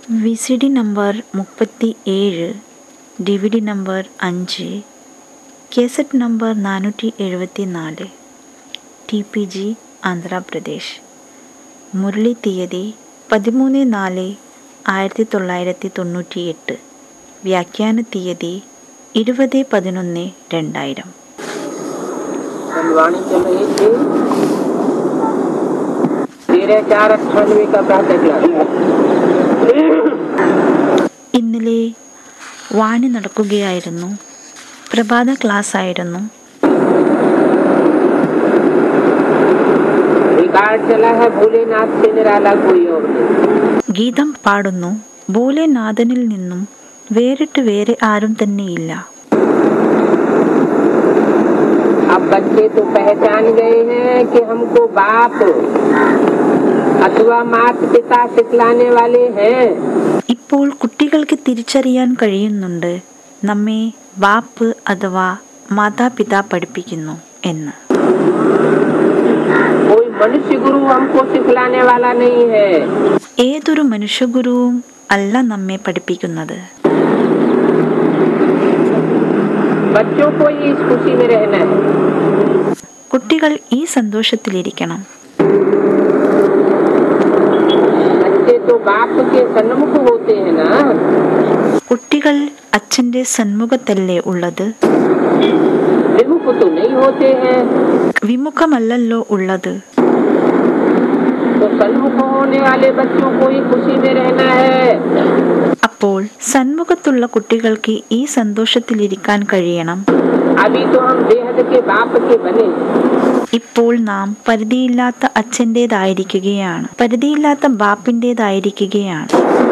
V C D number മുപ്പത്തി ഏഴ് D V D number അഞ്ച് കേസറ്റ് നമ്പർ നാനൂറ്റി എഴുപത്തി നാല് T P G Andhra Pradesh Murali തീയതി പതിമൂന്ന് നാല് ആയിരത്തി തൊള്ളായിരത്തി തൊണ്ണൂറ്റി എട്ട് വ്യാഖ്യാന തീയതി ഇരുപത് പതിനൊന്ന് രണ്ടായിരം वाणी चल रही थी तेरह चार अट्ठानवे का प्रातः क्लास ഇന്നലെ വാണി നടക്കുകയായിരുന്നു പ്രഭാത ക്ലാസ് ആയിരുന്നു रिकॉर्ड चला है भोलेनाथ से निराला कोई और नहीं ഗീതം പാടുന്നു ഭൂലെനാഥനിൽ നിന്നും വേറിട്ട് വേറെ ആരും തന്നെയില്ല अब बच्चे तो पहचान गए हैं कि हमको बाप अथवा माता पिता सिखलाने वाले हैं ഇപ്പോൾ കുട്ടികൾക്ക് തിരിച്ചറിയാൻ കഴിയുന്നുണ്ട് നമ്മെ ബാപ്പ് അഥവാ മാതാപിതാ പഠിപ്പിക്കുന്നു എന്ന് कोई मनुष्य गुरु हमको सिखलाने वाला नहीं है ഏതൊരു മനുഷ്യഗുരുവും അല്ല നമ്മെ പഠിപ്പിക്കുന്നത് बच्चों को ही इस खुशी में रहना है കുട്ടികൾ ഈ സന്തോഷത്തിലിരിക്കണം बच्चे तो बाप के सन्मुख होते हैं ना കുട്ടികൾ അച്ഛൻ്റെ സന്മുഖത്തല്ലേ ഉള്ളത് विमुख तो नहीं होते हैं വിമുഖമല്ലല്ലോ ഉള്ളത് तो सन्मुख होने वाले बच्चों को ही खुशी में रहना है അപ്പോൾ സന്മുഖത്തുള്ള കുട്ടികൾക്ക് ഈ സന്തോഷത്തിലിരിക്കാൻ കഴിയണം अभी तो हम बेहद के बाप के बने ഇപ്പോൾ നാം പരിധിയില്ലാത്ത അച്ഛൻ്റെതായിരിക്കുകയാണ് പരിധിയില്ലാത്ത ബാപ്പിൻ്റെതായിരിക്കുകയാണ്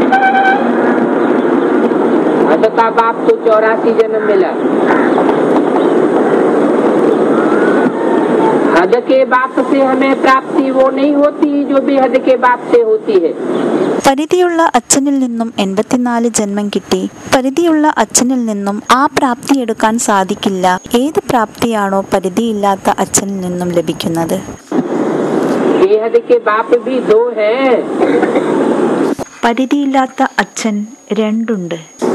हद का बाप तो चौरासी जन्म मिला हद के बाप से हमें प्राप्ति वो नहीं होती जो बेहद के बाप से होती है പരിധിയുള്ള അച്ഛനിൽ നിന്നും എൺപത്തിനാല് ജന്മം കിട്ടി പരിധിയുള്ള അച്ഛനിൽ നിന്നും ആ പ്രാപ്തി എടുക്കാൻ സാധിക്കില്ല ഏത് പ്രാപ്തിയാണോ പരിധിയില്ലാത്ത അച്ഛനിൽ നിന്നും ലഭിക്കുന്നത് बेहद के बाप भी दो हैं പരിധിയില്ലാത്ത അച്ഛൻ രണ്ടുണ്ട്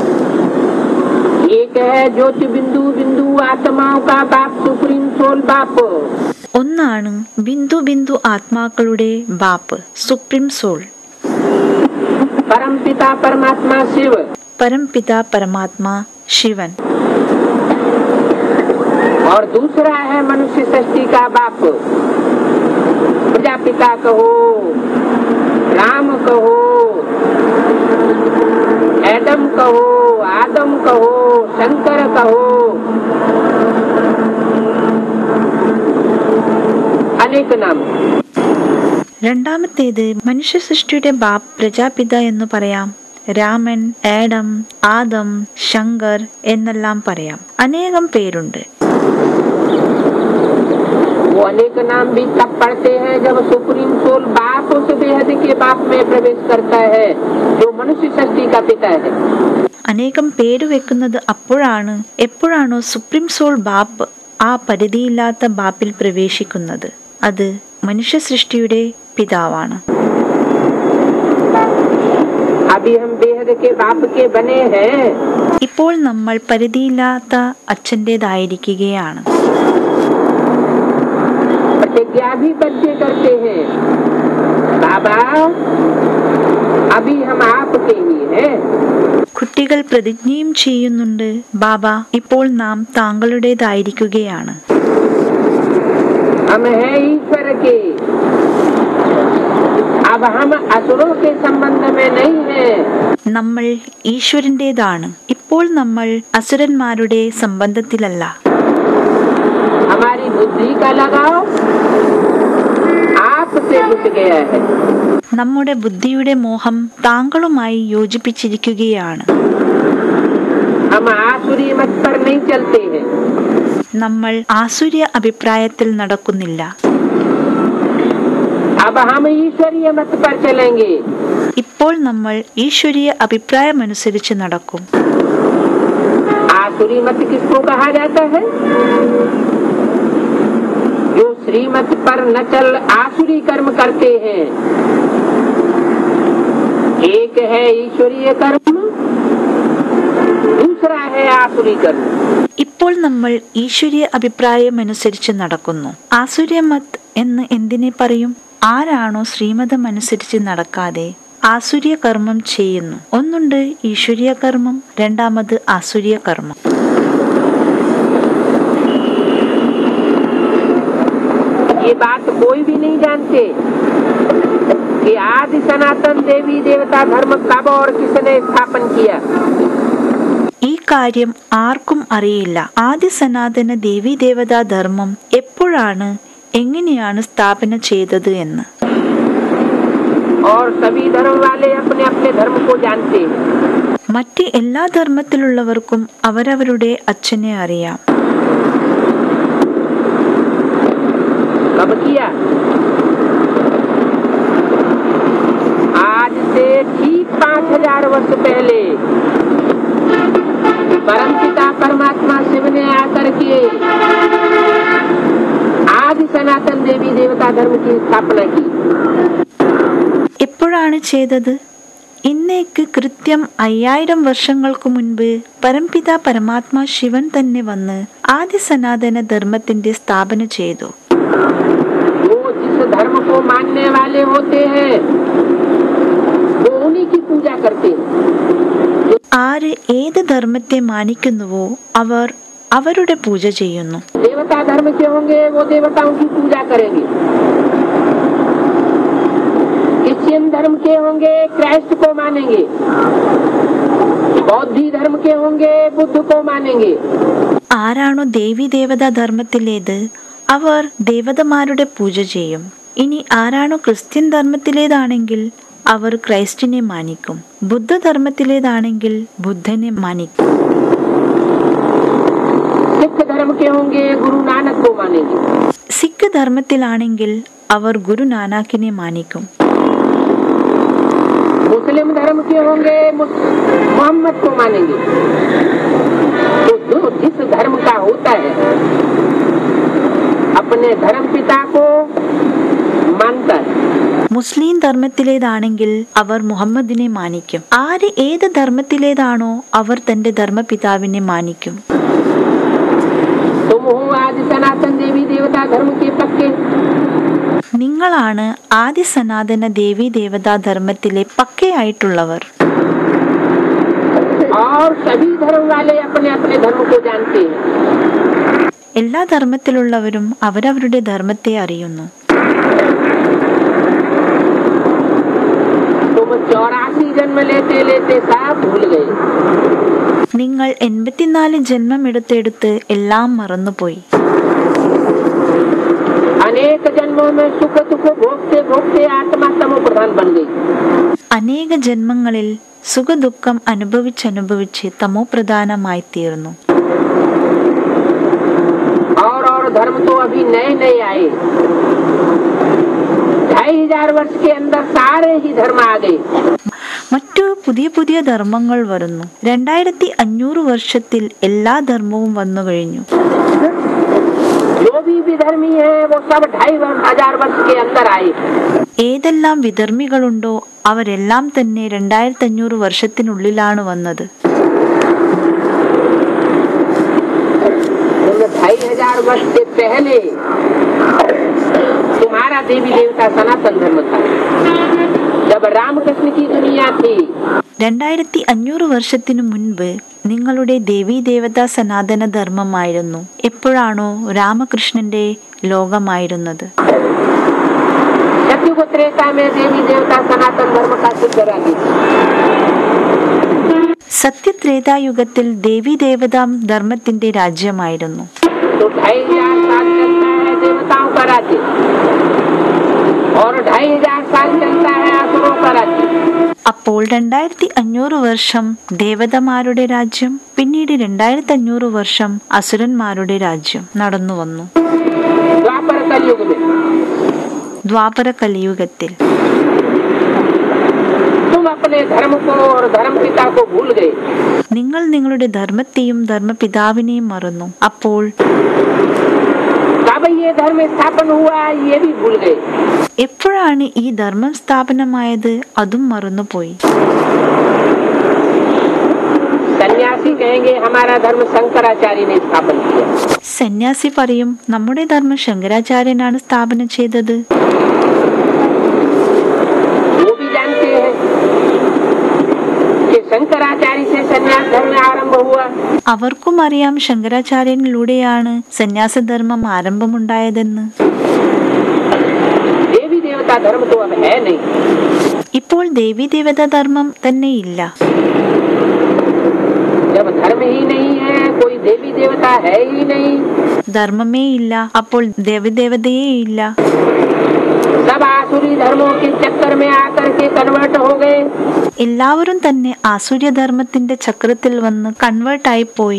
एक है ज्योति बिंदु बिंदु आत्माओं का बाप सुप्रीम सोल बाप ഒന്നാണ് ബിന്ദു ബിന്ദു ആത്മാക്കളുടെ ബാപ്പ് സുപ്രീം സോൾ परम पिता परमात्मा शिव പരംപിത പരമാത്മാ ശിവൻ और दूसरा है मनुष्य सृष्टि का बाप प्रजापिता कहो राम कहो एडम कहो आदम कहो शंकर कहो अनेक नाम രണ്ടാമത്തേത് മനുഷ്യ സൃഷ്ടിയുടെ ബാപ്പ് പ്രജാപിത എന്ന് പറയാം രാമൻ ആഡം ആദം ശങ്കർ എന്നെല്ലാം പറയാം അനേകം പേരുണ്ട് वो अनेक नाम भी तब पढ़ते हैं जब सुप्रीम सोल बाप उस बेहद के बाप में प्रवेश करता है जो मनुष्य सृष्टि का पिता है അനേകം പേര് വെക്കുന്നത് അപ്പോഴാണ് എപ്പോഴാണോ സുപ്രീം സോൾ ബാപ്പ് ആ പരിധിയില്ലാത്ത ബാപ്പിൽ പ്രവേശിക്കുന്നത് അത് മനുഷ്യ സൃഷ്ടിയുടെ പിതാവാണ് अभी हम बेहद के बाप के बने हैं ഇപ്പോൾ നമ്മൾ പരിധിയില്ലാത്ത അച്ഛൻ്റെതായിരിക്കുകയാണ് प्रतिज्ञा भी बच्चे करते हैं बाबा अभी हम आपके ही हैं കുട്ടികൾ പ്രതിജ്ഞയും ചെയ്യുന്നുണ്ട് ബാബ ഇപ്പോൾ നാം താങ്കളുടേതായിരിക്കുകയാണ് हम हैं ईश्वर के अब हम असुरों के संबंध में नहीं हैं നമ്മൾ ഈശ്വരൻ്റെതാണ് ഇപ്പോൾ നമ്മൾ അസുരന്മാരുടെ സംബന്ധത്തിലല്ല हमारी बुद्धि का लगाव आपसे जुट गया है നമ്മുടെ ബുദ്ധിയുടെ മോഹം താങ്കളുമായി യോജിപ്പിച്ചിരിക്കുകയാണ് हम आसुरी मत पर नहीं चलते हैं നമ്മൾ ആസുര്യ അഭിപ്രായത്തിൽ നടക്കുന്നില്ല अब हम ईश्वरीय मत पर चलेंगे ഇപ്പോൾ നമ്മൾ ഈശ്വരീയ അഭിപ്രായമനുസരിച്ച് നടക്കും आसुरी मत किसको कहा जाता है जो श्रीमत पर न चल आसुरी कर्म करते हैं एक एक है ईश्वरीय कर्म दूसरा है आसुरी कर्म ഇപ്പോൾ നമ്മൾ ഈശ്വരീയ അഭിപ്രായമനുസരിച്ച് നടക്കുന്നു ആസുര്യമത് എന്ന് എന്തിനെ പറയും ആരാണോ ശ്രീമതം അനുസരിച്ച് നടക്കാതെ ആസുര്യ കർമ്മം ചെയ്യുന്നു ഒന്നുണ്ട് ഈശ്വരീയ കർമ്മം രണ്ടാമത് ആസുര്യ കർമ്മം ये बात कोई भी नहीं जानते कि आदि सनातन देवी देवता धर्म कब और किसने स्थापन किया ഈ കാര്യം ആർക്കും അറിയില്ല ആദ്യ സനാതന ദേവീ ദേവതാ ധർമ്മം എപ്പോഴാണ് എങ്ങനെയാണ് സ്ഥാപന ചെയ്തത് എന്ന് और सभी धर्म वाले अपने अपने धर्म को जानते हैं മറ്റ് എല്ലാ ധർമ്മത്തിലുള്ളവർക്കും അവരവരുടെ അച്ഛനെ അറിയാം कब किया आज से ठीक पाँच हजार वर्ष पहले परमपिता परमात्मा शिव ने आकर के आदि सनातन देवी देवता धर्म की स्थापना की എപ്പോഴാണ് ചെയ്തത് ഇന്നേക്ക് കൃത്യം അയ്യായിരം വർഷങ്ങൾക്ക് മുൻപ് പരംപിത പരമാത്മാ ശിവൻ തന്നെ വന്ന് ആദ്യ സനാതന ധർമ്മത്തിന്റെ സ്ഥാപന ചെയ്തു वो जिस धर्म को मानने वाले होते हैं वो उन्हीं की पूजा करते हैं ആര് ഏത് ധർമ്മത്തെ മാനിക്കുന്നുവോ അവർ അവരുടെ പൂജ ചെയ്യുന്നു देवता धर्म के होंगे वो देवताओं की पूजा करेंगे क्रिश्चियन धर्म के होंगे क्राइस्ट को मानेंगे बौद्धि धर्म के होंगे बुद्ध को मानेंगे ആരാണോ ദേവി ദേവതാ ധർമ്മത്തിലേത് അവർ ദേവതമാരുടെ പൂജ ചെയ്യും ഇനി ആരാണോ ക്രിസ്ത്യൻ ധർമ്മത്തിലേതാണെങ്കിൽ അവർ ക്രൈസ്റ്റിനെ മാനിക്കും ബുദ്ധധർമ്മത്തിലേതാണെങ്കിൽ ബുദ്ധനെ മാനിക്കും सिख धर्म के होंगे गुरु नानक को मानेंगे സിഖ് ധർമ്മത്തിലാണെങ്കിൽ അവർ ഗുരു നാനാക്കിനെ മാനിക്കും मुस्लिम धर्म के होंगे मुस- मोहम्मद को मानेंगे तो जो जिस धर्म का होता है अपने धर्म पिता को मानता है മുസ്ലിം ധർമ്മത്തിലേതാണെങ്കിൽ അവർ മുഹമ്മദിനെ മാനിക്കും ആര് ഏത് ധർമ്മത്തിലേതാണോ അവർ തന്റെ ധർമ്മപിതാവിനെ മാനിക്കും तुम हो आज सनातन देवी देवता धर्म के पक्के നിങ്ങളാണ് ആദ്യ സനാതന ദേവി ദേവതാ ധർമ്മത്തിലെ പക്കയായിട്ടുള്ളവർ और सभी धर्म वाले अपने अपने धर्म को जानते हैं എല്ലാ ധർമ്മത്തിലുള്ളവരും അവരവരുടെ ധർമ്മത്തെ അറിയുന്നു तुम चौरासी जन्म लेते लेते सब भूल गए നിങ്ങൾ എൺപത്തിനാല് ജന്മം എടുത്തെടുത്ത് എല്ലാം മറന്നുപോയി अनेक जन्मों में सुख दुख भोगते भोगते आत्मा तमो प्रधान बन गई അനേക ജന്മങ്ങളിൽ സുഖദുഃഖം അനുഭവിച്ചനുഭവിച്ച് തമോപ്രധാനമായി തീർന്നു और और धर्म तो अभी नए नए आए ढाई हजार वर्ष के अंदर सारे ही धर्म आ गए മറ്റു പുതിയ പുതിയ ധർമ്മങ്ങൾ വരുന്നു രണ്ടായിരത്തി അഞ്ഞൂറ് വർഷത്തിൽ എല്ലാ ധർമ്മവും വന്നു കഴിഞ്ഞു जो भी विधर्मी है वो सब ढाई वर्ष हजार वर्ष के अंदर आए ഏതെല്ലാം വിധർമ്മികളുണ്ടോ അവരെല്ലാം തന്നെ രണ്ടായിരത്തി അഞ്ഞൂറ് വർഷത്തിനുള്ളിലാണ് വന്നത് उन ढाई हजार वर्ष से पहले तुम्हारा देवी देवता सनातन धर्म था जब रामकृष्ण की दुनिया थी രണ്ടായിരത്തി അഞ്ഞൂറ് വർഷത്തിനു മുൻപ് നിങ്ങളുടെ ദേവീ ദേവതാ സനാതന ധർമ്മമായിരുന്നു എപ്പോഴാണോ രാമകൃഷ്ണന്റെ ലോകമായിരുന്നത് सत्युग त्रेता में देवी देवता सनातन धर्म का सिद्ध रही സത്യത്രേതായുഗത്തിൽ ദേവീ ദേവതാ ധർമ്മത്തിന്റെ രാജ്യമായിരുന്നു तो ढाई हजार साल चलता है देवताओं का राज्य और ढाई हजार साल चलता है असुरों का राज्य അപ്പോൾ രണ്ടായിരത്തി അഞ്ഞൂറ് വർഷം ദേവതമാരുടെ രാജ്യം പിന്നീട് രണ്ടായിരത്തി അഞ്ഞൂറ് വർഷം അസുരന്മാരുടെ രാജ്യം നടന്നു വന്നു द्वापर कलयुग में ദ്വാപര കലിയുഗത്തിൽ तुम अपने धर्म को और धर्म पिता को भूल गए നിങ്ങൾ നിങ്ങളുടെ ധർമ്മത്തെയും ധർമ്മപിതാവിനെയും മറന്നു അപ്പോൾ तब ये ये धर्म स्थापन हुआ ये भी भूल गए എപ്പോഴാണ് ഈ ധർമ്മം സ്ഥാപനമായത് അതും മറന്നുപോയി सन्यासी कहेंगे हमारा धर्म शंकराचार्य ने स्थापन किया സന്യാസി പറയും നമ്മുടെ ധർമ്മം ശങ്കരാചാര്യനാണ് സ്ഥാപനം ചെയ്തത് वो भी जानते हैं कि शंकराचार्य से सन्यास धर्म आरंभ हुआ അവർക്കും അറിയാം ശങ്കരാചാര്യനിലൂടെയാണ് സന്യാസധർമ്മം ആരംഭമുണ്ടായതെന്ന് देवी देवता धर्म तो अब है नहीं ഇപ്പോൾ ദേവീദേവത ധർമ്മം തന്നെ ഇല്ല जब धर्म ही नहीं है कोई देवी देवता है ही नहीं ധർമ്മമേ ഇല്ല അപ്പോൾ ദേവദേവതയേ ഇല്ല सब आसुरी धर्मों के चक्कर में आकर के कन्वर्ट हो गए എല്ലാവരും തന്നെ ആസുര്യധർമ്മത്തിന്റെ ചക്രത്തിൽ വന്ന് കൺവേർട്ടായി പോയി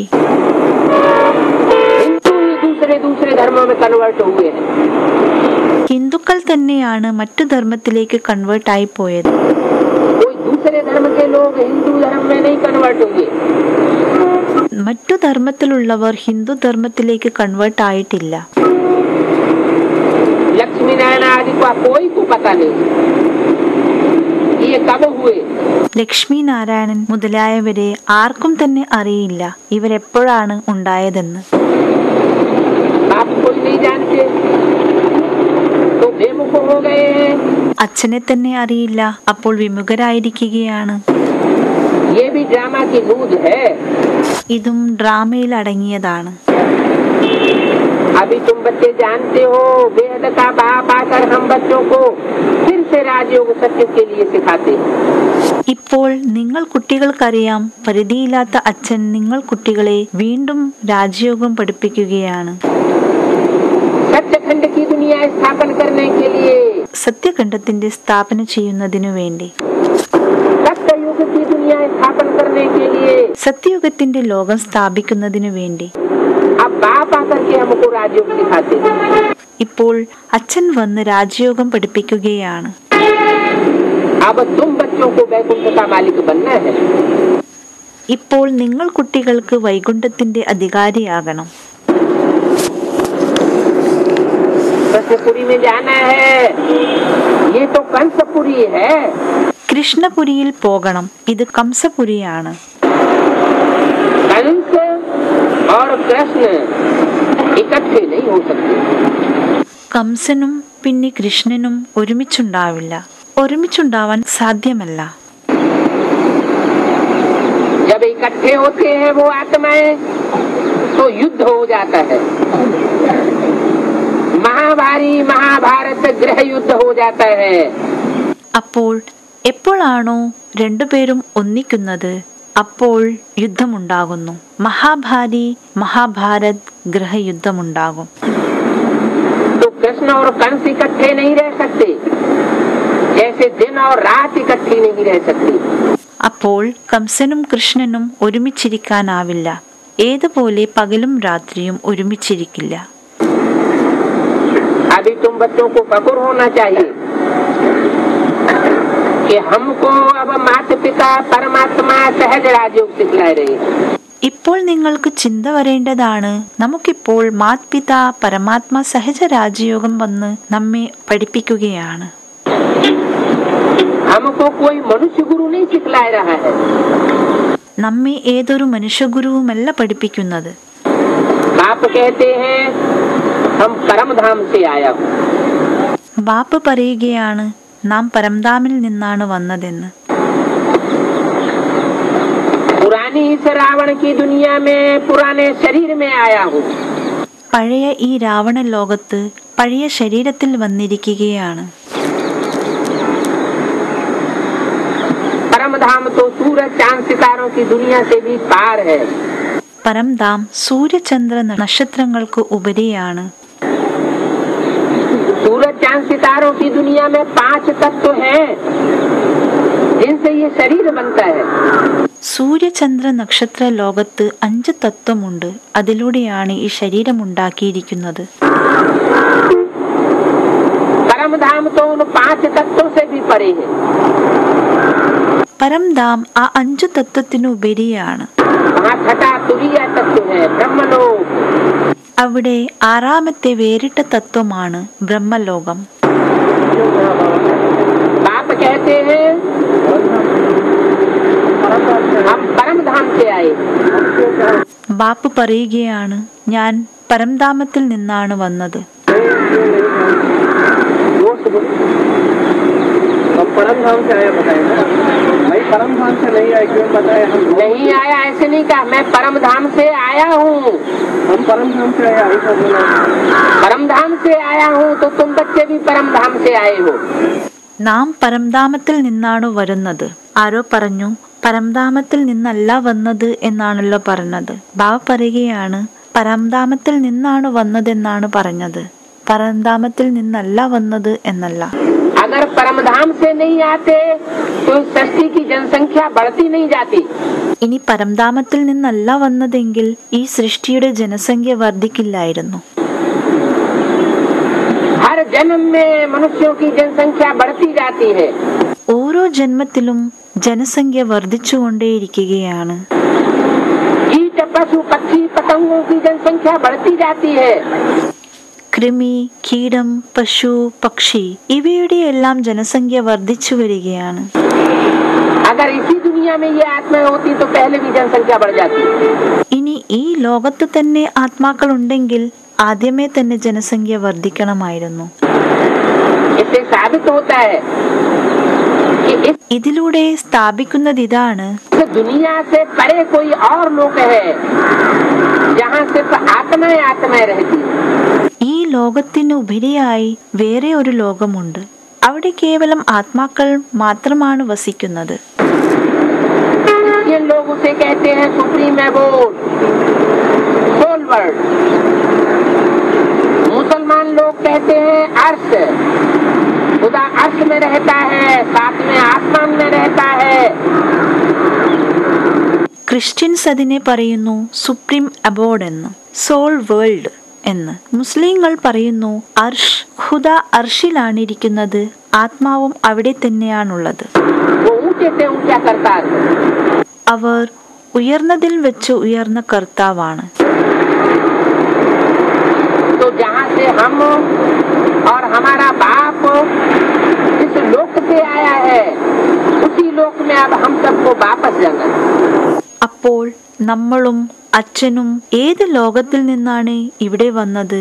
हिंदू ही दूसरे दूसरे धर्मों में कन्वर्ट हुए हैं ഹിന്ദുക്കൾ തന്നെയാണ് മറ്റു ധർമ്മത്തിലേക്ക് കൺവേർട്ടായി പോയത് कोई दूसरे धर्म के लोग हिंदू धर्म में नहीं कन्वर्ट हुए മറ്റു ധർമ്മത്തിലുള്ളവർ ഹിന്ദു ധർമ്മത്തിലേക്ക് കൺവേർട്ട് ആയിട്ടില്ല लक्ष्मी नारायण आदि का कोई को पता नहीं ये कब हुए ലക്ഷ്മി നാരായണൻ മുതലായവരെ ആർക്കും തന്നെ അറിയില്ല ഇവരെപ്പോഴാണ് ഉണ്ടായതെന്ന് आप कोई नहीं जानते तो बेमुख हो गए हैं അച്ഛനെ തന്നെ അറിയില്ല അപ്പോൾ വിമുഖരായിരിക്കുകയാണ് ये भी ड्रामा की नूद है ഇതും ഡ്രാമയിൽ അടങ്ങിയതാണ് अभी तुम बच्चे जानते हो वेद का बाप आकर हम बच्चों को फिर से राजयोग सत्य के लिए सिखाते हैं ഇപ്പോൾ നിങ്ങൾ കുട്ടികൾക്കറിയാം പരിധിയില്ലാത്ത അച്ഛൻ നിങ്ങൾ കുട്ടികളെ വീണ്ടും രാജയോഗം പഠിപ്പിക്കുകയാണ് सत्यखंड की दुनिया स्थापन करने के लिए സത്യഖണ്ഡത്തിന്റെ സ്ഥാപന ചെയ്യുന്നതിനു വേണ്ടി सत्य युग की दुनिया स्थापन करने के लिए സത്യയുഗത്തിന്റെ ലോകം സ്ഥാപിക്കുന്നതിനു വേണ്ടി अब बाप आकर के हमको राजयोग सिखाते हैं ഇപ്പോൾ അച്ഛൻ വന്ന് രാജയോഗം പഠിപ്പിക്കുകയാണ് अब तुम बच्चों को वैकुंठ का मालिक बनना है ഇപ്പോൾ നിങ്ങൾ കുട്ടികൾക്ക് വൈകുണ്ഠത്തിന്റെ അധികാരിയാകണം कृष्णपुरी में जाना है ये तो कंसपुरी है കൃഷ്ണപുരിയിൽ പോകണം ഇത് കംസപുരിയാണ് कंस और कृष्ण इकट्ठे नहीं हो सकते കംസനും പിന്നെ കൃഷ്ണനും ഒരുമിച്ചുണ്ടാവില്ല ഒരുമിച്ചുണ്ടാവാൻ സാധ്യമല്ല जब इकट्ठे होते हैं वो आत्माएं तो युद्ध हो जाता है महाभारी महाभारत गृह युद्ध हो जाता है അപ്പോൾ എപ്പോഴാണോ രണ്ടുപേരും ഒന്നിക്കുന്നത് അപ്പോൾ യുദ്ധമുണ്ടാകുന്നു മഹാഭാരി മഹാഭാരത് ഗൃഹയുദ്ധമുണ്ടാകും तो कृष्ण और कंस इकट्ठे नहीं रह सकते जैसे दिन और रात इकट्ठी नहीं रह सकती അപ്പോൾ കംസനും കൃഷ്ണനും ഒരുമിച്ചിരിക്കാനാവില്ല ഏതുപോലെ പകലും രാത്രിയും ഒരുമിച്ചിരിക്കില്ല अभी तुम बच्चों को फकुर होना चाहिए कि हमको अब माता पिता परमात्मा सहज राजयोग सिखला रहे हैं ഇപ്പോൾ നിങ്ങൾക്ക് ചിന്ത വരേണ്ടതാണ് നമുക്കിപ്പോൾ മാത്പിത പരമാത്മ സഹജ രാജയോഗം വന്ന് നമ്മെ പഠിപ്പിക്കുകയാണ് हमको कोई मनुष्य गुरु नहीं सिखला रहा है നമ്മെ ഏതൊരു മനുഷ്യഗുരുവുമല്ല പഠിപ്പിക്കുന്നത് बाप कहते हैं हम परम धाम से आया हूँ ബാപ്പ് പറയുകയാണ് നാം പരംധാമിൽ നിന്നാണ് വന്നതെന്ന് पुरानी इस रावण की दुनिया में पुराने शरीर में आया हूँ പഴയ ഈ രാവണ ലോകത്ത് പഴയ ശരീരത്തിൽ വന്നിരിക്കുകയാണ് परम धाम तो सूरज चांद सितारों की दुनिया से भी पार है പരംധാം സൂര്യചന്ദ്ര നക്ഷത്രങ്ങൾക്ക് ഉപരിയാണ് सूरज चांद सितारों की दुनिया में पांच तत्व हैं जिनसे ये शरीर बनता है സൂര്യചന്ദ്ര നക്ഷത്ര ലോകത്ത് അഞ്ച് തത്വമുണ്ട് അതിലൂടെയാണ് ഈ ശരീരം ഉണ്ടാക്കിയിരിക്കുന്നത് परम धाम तो उन पांच तत्वों से भी परे है പരംധാം ആ അഞ്ചു തത്വത്തിനു ഉപരിയാണ് वहाँ छठा तुरीय तत्व है ब्रह्मलोक അവിടെ ആറാമത്തെ വേറിട്ട തത്വമാണ് ബ്രഹ്മലോകം बाप कहते हैं हम परम धाम से आए ബാപ്പ് പറയുകയാണ് ഞാൻ പരംധാമത്തിൽ നിന്നാണ് വന്നത് हम परम धाम से आए बताए ना भाई परम धाम से नहीं आए क्यों बताए हम नहीं आया ऐसे नहीं कहा मैं परम धाम से आया हूँ हम परम धाम से आए ऐसा बोला परम धाम से आया हूँ तो तुम बच्चे भी परम धाम से आए हो നാം പരംധാമത്തിൽ നിന്നാണ് വരുന്നത് ആരോ പറഞ്ഞു പരംധാമത്തിൽ നിന്നല്ല വന്നത് എന്നാണല്ലോ പറഞ്ഞത് ബാബ പറയുകയാണ് പരംധാമത്തിൽ നിന്നാണ് വന്നതെന്നാണ് പറഞ്ഞത് പരംധാമത്തിൽ നിന്നല്ല വന്നത് എന്നല്ല अगर परम धाम से नहीं आते तो इस सृष्टि की जनसंख्या बढ़ती नहीं जाती ഇനി പരംധാമത്തിൽ നിന്നല്ല വന്നതെങ്കിൽ ഈ സൃഷ്ടിയുടെ ജനസംഖ്യ വർദ്ധിക്കില്ലായിരുന്നു हर जन्म में मनुष्यों की जनसंख्या बढ़ती जाती है ഓരോ ജന്മത്തിലും ജനസംഖ്യ വർദ്ധിച്ചുകൊണ്ടേയിരിക്കുകയാണ് कीट पशु पक्षी पतंगों की जनसंख्या बढ़ती जाती है കൃമി കീടം പശു പക്ഷി ഇവയുടെ എല്ലാം ജനസംഖ്യ വർദ്ധിച്ചു വരികയാണ് अगर इसी दुनिया में ये आत्माएं होती तो पहले भी जनसंख्या बढ़ जाती ഇനി ഈ ലോകത്ത് തന്നെ ആത്മാക്കൾ उണ്ടെങ്കിൽ ആദ്യമേ തന്നെ ജനസംഖ്യ വർദ്ധിക്കണമായിരുന്നു इससे साबित होता है कि इस ഇതിലൂടെ സ്ഥാപിക്കുന്നത് ഇതാണ് दुनिया से परे कोई और लोक है जहाँ सिर्फ आत्माएं आत्माएं रहती हैं। ഈ ലോകത്തിന് ഉപരിയായി വേറെ ഒരു ലോകമുണ്ട് അവിടെ കേവലം ആത്മാക്കൾ മാത്രമാണ് വസിക്കുന്നത് क्रिश्चियन लोग उसे कहते हैं सुप्रीम एबोर्ड सोल वर्ल्ड मुसलमान लोग कहते हैं अर्श खुदा अर्श में रहता है साथ में आसमान में रहता है ക്രിസ്ത്യൻസ് അതിനെ പറയുന്നു സുപ്രീം അബോർഡ് എന്ന് സോൾ വേൾഡ് എന്ന് മുസ്ലിങ്ങൾ പറയുന്നു അർഷ് ഹുദ അർഷിലാണ് ഇരിക്കുന്നത് ആത്മാവും അവിടെ തന്നെയാണുള്ളത് वो ऊंचे से ऊंचा करता है അവർ ഉയർന്നതിൽ വെച്ച് ഉയർന്ന കർത്താവാണ് तो जहाँ से हम और हमारा बाप जिस लोक से आया है उसी लोक में अब हम सबको वापस जाना है അപ്പോൾ നമ്മളും അച്ഛനും ഏത് ലോകത്തിൽ നിന്നാണ് ഇവിടെ വന്നത്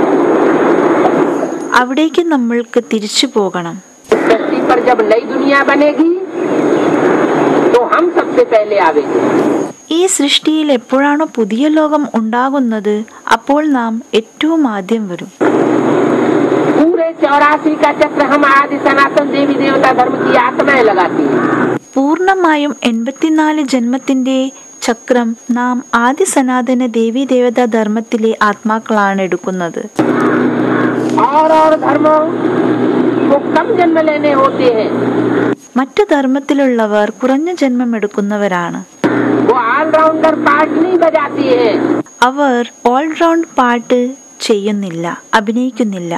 അവിടേക്ക് നമ്മൾക്ക് തിരിച്ചു പോകണം इस धरती पर जब नई दुनिया बनेगी तो हम सबसे पहले आवेंगे ഈ സൃഷ്ടിയിൽ എപ്പോഴാണോ പുതിയ ലോകം ഉണ്ടാകുന്നത് അപ്പോൾ നാം ഏറ്റവും ആദ്യം വരും पूरे चौरासी का चक्र हम आदि सनातन देवी देवता धर्म की आत्माएं लगाती हैं പൂർണ്ണമായും എൺപത്തിനാല് ജന്മത്തിന്റെ ചക്രം നാം ആദ്യ സനാതന ദേവി ദേവതാ ധർമ്മത്തിലെ ആത്മാക്കളാണ് എടുക്കുന്നത് और और धर्मों को कम जन्म लेने होते हैं മറ്റു ധർമ്മത്തിലുള്ളവർ കുറഞ്ഞ ജന്മം എടുക്കുന്നവരാണ് वो ऑलराउंडर पार्ट नहीं बजाती है അവർ ഓൾറൗണ്ട് പാട്ട് ചെയ്യുന്നില്ല അഭിനയിക്കുന്നില്ല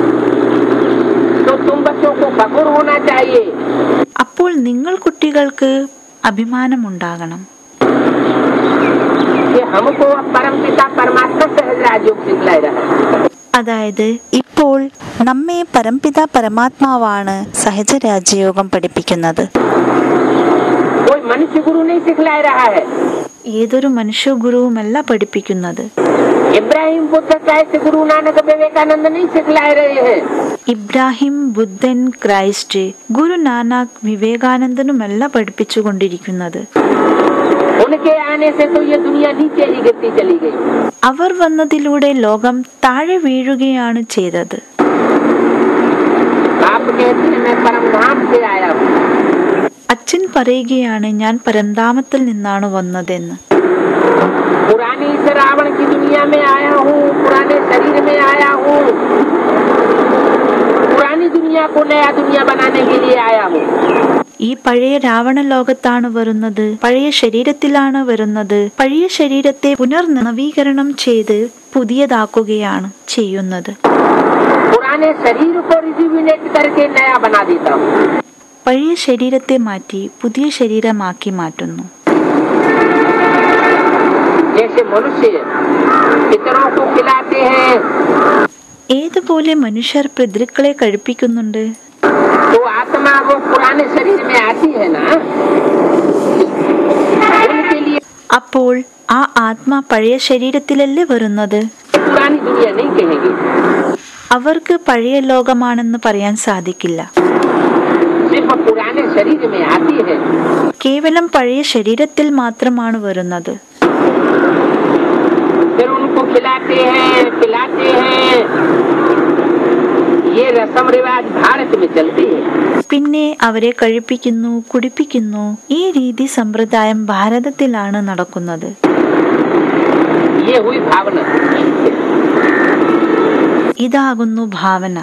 तो तुम बच्चों को फखुर होना चाहिए അപ്പോൾ നിങ്ങൾ കുട്ടികൾക്ക് അഭിമാനമുണ്ടാകണം कि हमको अब परम पिता परमात्मा सहज राजयोग सिखलाए रहा है അതായത് ഇപ്പോൾ നമ്മെ പരംപിത പരമാത്മാവാണ് സഹജ രാജയോഗം പഠിപ്പിക്കുന്നത് कोई मनुष्य गुरु नहीं सिखलाए रहा है ഏതൊരു മനുഷ്യ ഗുരുവുമല്ല പഠിപ്പിക്കുന്നത് इब्राहिम बुद्ध कैसे गुरु नानक विवेकानंद नहीं सिखलाए रहे हैं ഇബ്രാഹിം ബുദ്ധൻ ക്രൈസ്റ്റ് ഗുരു നാനാക്ക് വിവേകാനന്ദനുമല്ല പഠിപ്പിച്ചുകൊണ്ടിരിക്കുന്നത് उनके आने से तो ये दुनिया नीचे ही गिरती चली गई അവർ വന്നതിലൂടെ ലോകം താഴെ വീഴുകയാണ് ചെയ്തത് आप कहते हैं मैं परम धाम से आया हूँ അച്ഛൻ പറയുകയാണ് ഞാൻ പരന്താമത്തിൽ നിന്നാണ് വന്നതെന്ന് पुरानी इस रावण की दुनिया में आया हूँ पुराने शरीर में आया हूँ पुरानी दुनिया को नया दुनिया बनाने के लिए आया हूँ ഈ പഴയ രാവണ ലോകത്താണ് വരുന്നത് പഴയ ശരീരത്തിലാണ് വരുന്നത് പഴയ ശരീരത്തെ പുനർനവീകരണം ചെയ്ത് പുതിയതാക്കുകയാണ് ചെയ്യുന്നത് पुराने शरीर को रिजुविनेट करके नया बना देता हूँ പഴയ ശരീരത്തെ മാറ്റി പുതിയ ശരീരമാക്കി മാറ്റുന്നു जैसे मनुष्य पितरों को खिलाते हैं ഏതുപോലെ മനുഷ്യർ പിതൃക്കളെ കഴിപ്പിക്കുന്നുണ്ട് तो आत्मा वो पुराने शरीर में आती है ना उनके लिए അപ്പോൾ ആ ആത്മാ പഴയ ശരീരത്തിലല്ലേ വരുന്നത് पुरानी दुनिया नहीं कहेंगे അവർക്ക് പഴയ ലോകമാണെന്ന് പറയാൻ സാധിക്കില്ല सिर्फ पुराने शरीर में आती है കേവലം പഴയ ശരീരത്തിൽ മാത്രമാണ് വരുന്നത് फिर उनको खिलाते हैं पिलाते हैं ये रस्म रिवाज भारत में चलती है പിന്നെ അവരെ കഴിപ്പിക്കുന്നു കുടിപ്പിക്കുന്നു ഈ രീതി സമ്പ്രദായം ഭാരതത്തിലാണ് നടക്കുന്നത് ये हुई भावना ഇതാകുന്നു ഭാവന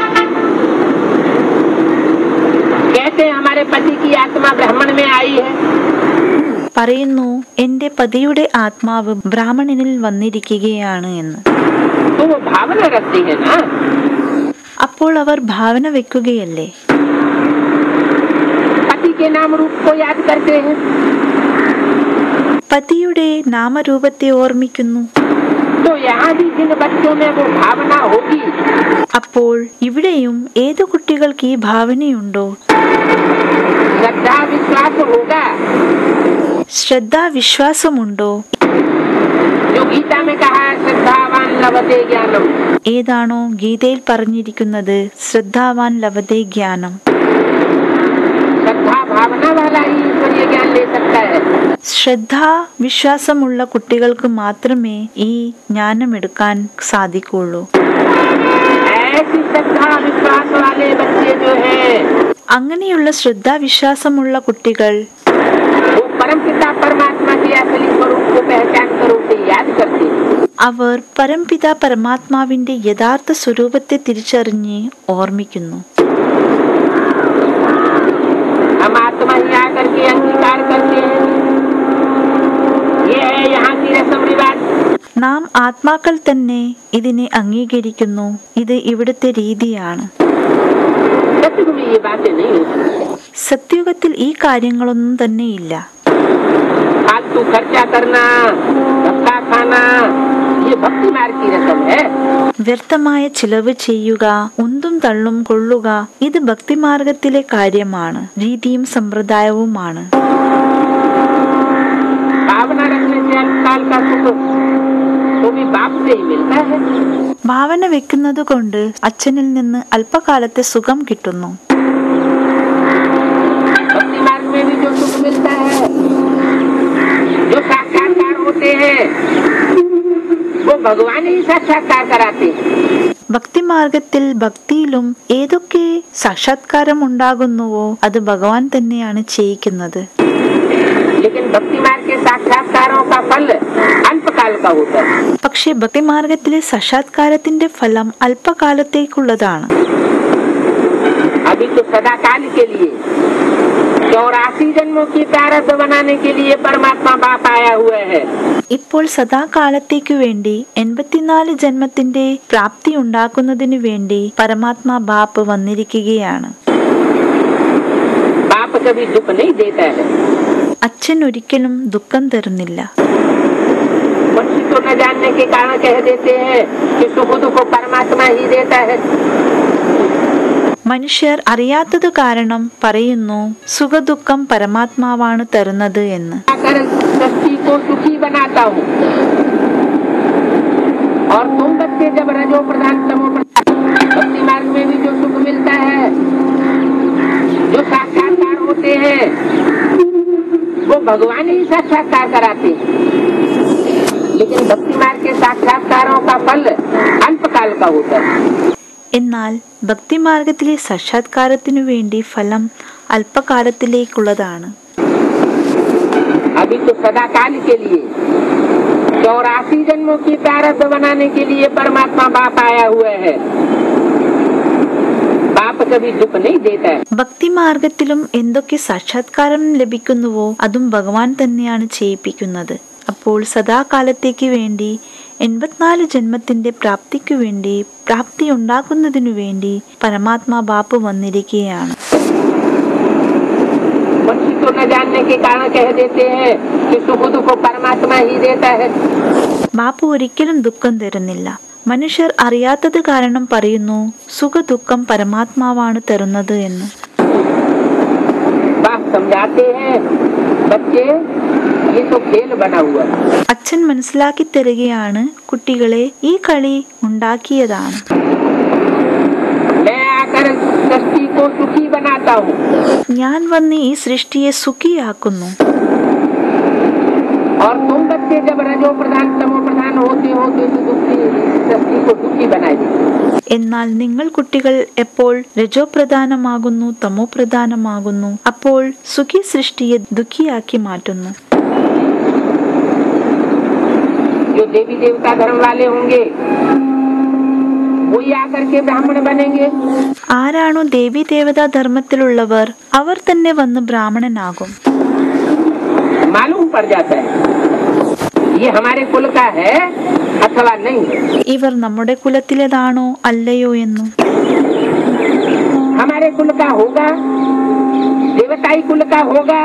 कहते हैं हमारे पति की आत्मा ब्राह्मण में आई है പറയുന്നു എന്റെ പതിയുടെ ആത്മാവ് ബ്രാഹ്മണനിൽ വന്നിരിക്കുകയാണ് എന്ന് तो वो भावना रखती है ना അപ്പോൾ അവർ ഭാവന വെക്കുകയല്ലേ पति के नाम रूप को याद करते हैं പതിയുടെ നാമരൂപത്തെ ഓർമ്മിക്കുന്നു तो यहाँ भी जिन बच्चों में वो भावना होगी അപ്പോൾ ഇവിടെയും ഏതു കുട്ടികൾക്ക് ഈ ഭാവനയുണ്ടോ श्रद्धा विश्वास होगा ശ്രദ്ധ വിശ്വാസമുണ്ടോ जो गीता में कहा है श्रद्धावान लभते ज्ञानम ഏതാണോ ഗീതയിൽ പറഞ്ഞിരിക്കുന്നത് ശ്രദ്ധാവാൻ ലഭതേ ജ്ഞാനം श्रद्धा भावना वाला ही ईश्वरीय ज्ञान ले सकता है ശ്രദ്ധ വിശ്വാസമുള്ള കുട്ടികൾക്ക് മാത്രമേ ഈ ജ്ഞാനമെടുക്കാൻ സാധിക്കുള്ളൂ ऐसी श्रद्धा विश्वास वाले बच्चे जो हैं അങ്ങനെയുള്ള ശ്രദ്ധാവിശ്വാസമുള്ള കുട്ടികൾ वो परम पिता परमात्मा के असली स्वरूप को पहचान कर उसे याद करते हैं അവർ പരംപിത പരമാത്മാവിന്റെ യഥാർത്ഥ സ്വരൂപത്തെ തിരിച്ചറിഞ്ഞ് ഓർമ്മിക്കുന്നു हम आत्मा ही आकर के अंगीकार करते हैं ये है यहाँ की रस्म रिवाज നാം ആത്മാക്കൾ തന്നെ ഇതിനെ അംഗീകരിക്കുന്നു ഇത് ഇവിടുത്തെ രീതിയാണ് सत्युग में ये बातें नहीं होती സത്യുഗത്തിൽ ഈ കാര്യങ്ങളൊന്നും തന്നെയില്ല फालतू खर्चा करना धक्का खाना ये भक्ति मार्ग की रस्म है വ്യർത്ഥമായ ചിലവ് ചെയ്യുക ഉന്തും തള്ളും കൊള്ളുക ഇത് ഭക്തിമാർഗത്തിലെ കാര്യമാണ് രീതിയും സമ്പ്രദായവുമാണ് भावना रखने से अल्पकाल का सुख तो भी बाप से ही मिलता है ഭാവന വെക്കുന്നത് കൊണ്ട് അച്ഛനിൽ നിന്ന് അല്പകാലത്തെ സുഖം കിട്ടുന്നു भक्ति मार्ग में भी जो सुख मिलता है जो साक्षात्कार होते हैं वो भगवान ही साक्षात्कार कराते हैं ഭക്തിമാർഗത്തിൽ ഭക്തിയിലും ഏതൊക്കെ സാക്ഷാത്കാരം ഉണ്ടാകുന്നുവോ അത് ഭഗവാൻ തന്നെയാണ് ചെയ്യിക്കുന്നത് लेकिन भक्ति मार्ग के साक्षात्कारों का फल अल्पकाल का होता है പക്ഷെ ഭക്തിമാർഗത്തിലെ സാക്ഷാത്കാരത്തിന്റെ ഫലം അല്പകാലത്തേക്കുള്ളതാണ് अभी तो सदा काल के लिए चौरासी जन्मों की प्रारब्ध बनाने के लिए परमात्मा बाप आया हुआ है ഇപ്പോൾ സദാകാലത്തേക്കു വേണ്ടി എൺപത്തിനാല് ജന്മത്തിന്റെ പ്രാപ്തി ഉണ്ടാക്കുന്നതിനു വേണ്ടി പരമാത്മാ ബാപ്പ് വന്നിരിക്കുകയാണ് बाप कभी दुख नहीं देता है അച്ഛൻ ഒരിക്കലും ദുഃഖം തരുന്നില്ല मनुष्य को न जानने के कारण कह देते हैं कि सुख दुख परमात्मा ही देता है മനുഷ്യർ അറിയാത്തത് കാരണം പറയുന്നു സുഖദുഃഖം പരമാത്മാവാണ് തരുന്നത് എന്ന് कर सृष्टि को सुखी बनाता हूँ और तुम बच्चे जब रजो प्रधान तमो प्रधान भक्ति मार्ग में भी जो सुख मिलता है जो साक्षात्कार होते हैं वो भगवान ही साक्षात्कार कराते हैं लेकिन भक्ति मार्ग के साक्षात्कारों का फल अल्पकाल का होता है എന്നാൽ ഭക്തിമാർഗത്തിലെ സാക്ഷാത്കാരത്തിനു വേണ്ടി ഫലം അല്പകാലത്തിലേക്കുള്ളതാണ് अभी तो सदा काल के लिए चौरासी जन्मों की प्रारब्ध बनाने के लिए परमात्मा बाप आया हुआ है बाप कभी दुख नहीं देता है ഭക്തിമാർഗത്തിലും എന്തൊക്കെ സാക്ഷാത്കാരം ലഭിക്കുന്നുവോ അതും ഭഗവാൻ തന്നെയാണ് ചെയ്യിപ്പിക്കുന്നത് അപ്പോൾ സദാകാലത്തേക്ക് വേണ്ടി എൺപത്തിനാല് ജന്മത്തിന്റെ പ്രാപ്തിക്കു വേണ്ടി പ്രാപ്തി ഉണ്ടാക്കുന്നതിനു വേണ്ടി പരമാത്മാ ബാപ്പ് വന്നിരിക്കുകയാണ് मनुष्य को न जानने के कारण कह देते हैं कि सुख दुख परमात्मा ही देता है ബാപ്പു ഒരിക്കലും ദുഃഖം തരുന്നില്ല മനുഷ്യർ അറിയാത്തത് കാരണം പറയുന്നു സുഖ ദുഃഖം പരമാത്മാവാണ് തരുന്നത് എന്ന് बाप समझाते हैं बच्चे ये तो खेल बना हुआ है അച്ഛൻ മനസ്സിലാക്കി തരികയാണ് കുട്ടികളെ ഈ കളി ഉണ്ടാക്കിയതാണ് मैं आकर सृष्टि को सुखी बनाता हूँ ഞാൻ വന്ന് ഈ സൃഷ്ടിയെ സുഖിയാക്കുന്നു और तुम बच्चे जब रजो प्रधान तमो प्रधान होते हो तो इस दुखी सृष्टि को दुखी बनाएगी എന്നാൽ നിങ്ങൾ കുട്ടികൾ എപ്പോൾ രജോപ്രധാനമാകുന്നു തമോ പ്രധാനമാകുന്നു അപ്പോൾ സുഖി സൃഷ്ടിയെ ദുഃഖിയാക്കി മാറ്റുന്നു जो देवी देवता धर्म वाले होंगे वही आकर के ब्राह्मण बनेंगे ആരാണോ ദേവി ദേവതാ ധർമ്മത്തിലുള്ളവർ അവർ തന്നെ വന്ന് ബ്രാഹ്മണനാകും मालूम पड़ जाता है ये हमारे कुल का है अथवा नहीं है ഇവർ നമ്മുടെ കുലത്തിലേതാണോ അല്ലയോ എന്നും हमारे कुल का होगा देवताई कुल का होगा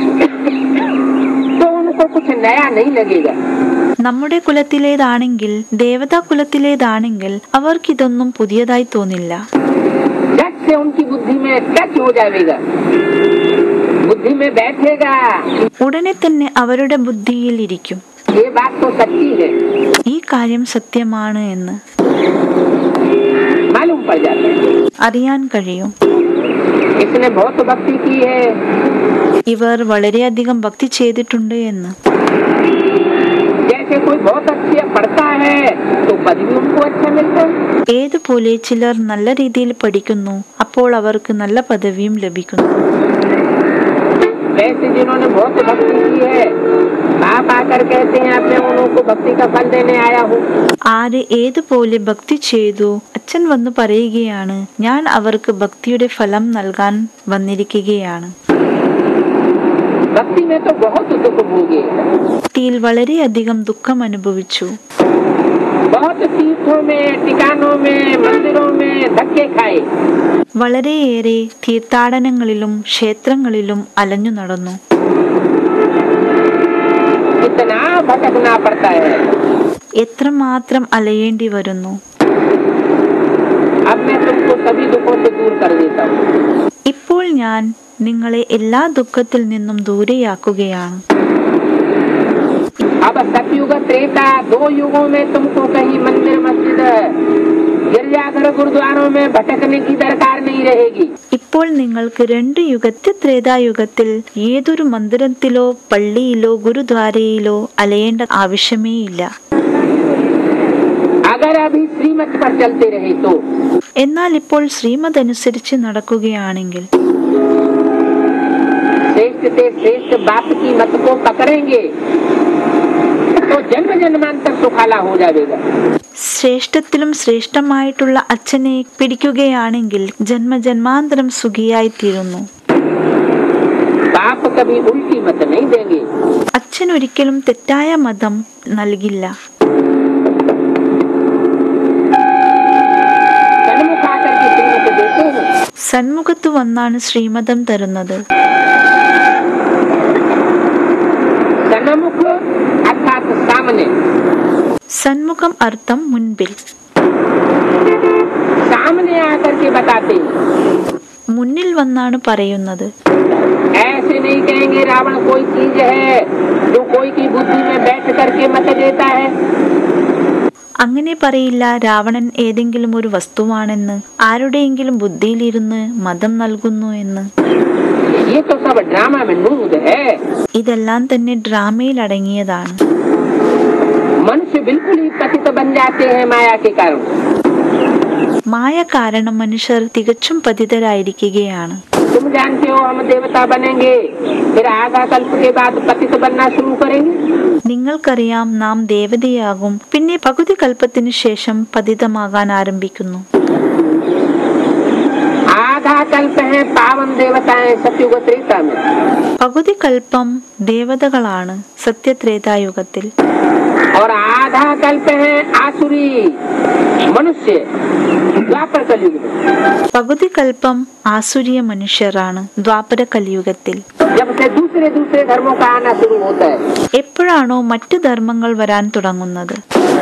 तो उनको कुछ नया नहीं लगेगा നമ്മുടെ കുലത്തിലേതാണെങ്കിൽ ദേവതാ കുലത്തിലേതാണെങ്കിൽ അവർക്കിതൊന്നും പുതിയതായി തോന്നില്ല झट से उनकी बुद्धि में टच हो जाएगा बुद्धि में बैठेगा ഉടനെ തന്നെ അവരുടെ ബുദ്ധിയിൽ ഇരിക്കും ये बात तो सच्ची है ഈ കാര്യം സത്യമാണ് എന്ന് मालूम पड़ जाता है അറിയാൻ കഴിയും इसने बहुत भक्ति की है ഇവർ വളരെയധികം ഭക്തി ചെയ്തിട്ടുണ്ട് എന്ന് जैसे कोई बहुत अच्छे पढ़ता है तो पद भी उनको अच्छा मिलता है ഏതുപോലെ ചിലർ നല്ല രീതിയിൽ പഠിക്കുന്നു അപ്പോൾ അവർക്ക് നല്ല പദവിയും ലഭിക്കുന്നു वैसे जिन्होंने बहुत भक्ति की है बाप आकर कहते हैं अब मैं उनको भक्ति का फल देने आया हूँ ആര് ഏതുപോലെ ഭക്തി ചെയ്തു അച്ഛൻ വന്ന് പറയുകയാണ് ഞാൻ അവർക്ക് ഭക്തിയുടെ ഫലം നൽകാൻ വന്നിരിക്കുകയാണ് भक्ति में तो बहुत दुख भोगे ഭക്തിയിൽ വളരെയധികം ദുഃഖം അനുഭവിച്ചു बहुत तीर्थों में टिकानों में मंदिरों में धक्के खाए വളരെയേറെ തീർത്ഥാടനങ്ങളിലും ക്ഷേത്രങ്ങളിലും അലഞ്ഞു നടന്നു इतना भटकना पड़ता है എത്രമാത്രം അലയേണ്ടി വരുന്നു अब मैं तुमको सभी दुखों से दूर कर देता हूँ ഇപ്പോൾ ഞാൻ നിങ്ങളെ എല്ലാ ദുഃഖത്തിൽ നിന്നും ദൂരെയാക്കുകയാണ് अब सतयुग त्रेता दो युगों में तुमको कहीं मंदिर मस्जिद गिरजाघर गुरुद्वारों में भटकने की दरकार नहीं रहेगी ഇപ്പോൾ നിങ്ങൾക്ക് രണ്ട് യുഗത്തെ ത്രേതായുഗത്തിൽ ഏതൊരു മന്ദിരത്തിലോ പള്ളിയിലോ ഗുരുദ്വാരയിലോ അലയേണ്ട ആവശ്യമേ ഇല്ല अगर अभी श्रीमत पर चलते रहे तो എന്നാൽ ഇപ്പോൾ ശ്രീമത് അനുസരിച്ച് നടക്കുകയാണെങ്കിൽ श्रेष्ठ से श्रेष्ठ बाप की मत को पकड़ेंगे तो जन्म जन्मांतर सुखाला हो जाएगा ശ്രേഷ്ഠത്തിലും ശ്രേഷ്ഠമായിട്ടുള്ള അച്ഛനെ പിടിക്കുകയാണെങ്കിൽ ജന്മജന്മാന്തരം സുഖിയായി തീരുന്നു बाप कभी उल्टी मत नहीं देंगे അച്ഛൻ ഒരിക്കലും തെറ്റായ മതം നൽകില്ല सन्मुख आकर के श्रीमत देते हैं സന്മുഖത്ത് വന്നാണ് ശ്രീമതം തരുന്നത് सन्मुख अर्थात सामने സന്മുഖം അർത്ഥം മുൻപിൽ सामने आकर के बताते हैं മുന്നിൽ വന്നാണ് പറയുന്നത് ऐसे नहीं कहेंगे रावण कोई चीज है जो कोई की बुद्धि में बैठ करके मत देता है അങ്ങനെ പറയില്ല രാവണൻ ഏതെങ്കിലും ഒരു വസ്തുവാണെന്ന് ആരുടെയെങ്കിലും ബുദ്ധിയിലിരുന്ന് മതം നൽകുന്നു എന്ന് ये तो सब ड्रामा में नूद है ഇതെല്ലാം തന്നെ ഡ്രാമയിൽ അടങ്ങിയതാണ് मनुष्य बिल्कुल ही पतित बन जाते हैं माया के कारण മായ കാരണം മനുഷ്യർ തികച്ചും പതിതരായിരിക്കുകയാണ് तुम जानते हो हम देवता बनेंगे फिर आधा कल्प के बाद पतित बनना शुरू करेंगे നിങ്ങൾക്കറിയാം നാം ദേവതയാകും പിന്നെ പകുതി കൽപ്പത്തിനു ശേഷം പതിതമാകാൻ ആരംഭിക്കുന്നു आधा कल्प है पावन देवताएं सत्युग त्रेता में പകുതി കൽപ്പം ദേവതകളാണ് സത്യത്രേതായുഗത്തിൽ और आधा कल्प है आसुरी मनुष्य द्वापर कलयुग में പകുതി കൽപ്പം ആസുരിയ മനുഷ്യരാണ് ദ്വാപര കലിയുഗത്തിൽ जब से दूसरे दूसरे दूसरे धर्मों का आना शुरू होता है എപ്പോഴാണോ മറ്റു ധർമ്മങ്ങൾ വരാൻ തുടങ്ങുന്നത്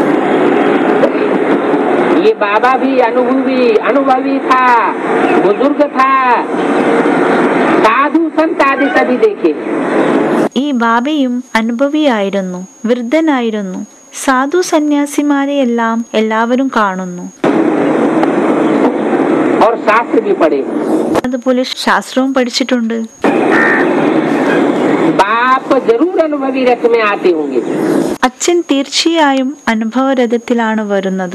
ये बाबा भी अनुभवी अनुभवी था बुजुर्ग था साधु संत आदि सभी देखे ഈ ബാബയും അനുഭവിയായിരുന്നു വൃദ്ധനായിരുന്നു സാധു സന്യാസിമാരെയെല്ലാം എല്ലാവരും കാണുന്നു और शास्त्र भी पढ़े അതുപോലെ ശാസ്ത്രവും പഠിച്ചിട്ടുണ്ട് बाप जरूर अनुभवी रथ में आते होंगे അച്ഛൻ തീർച്ചയായും അനുഭവരഥത്തിലാണ് വരുന്നത്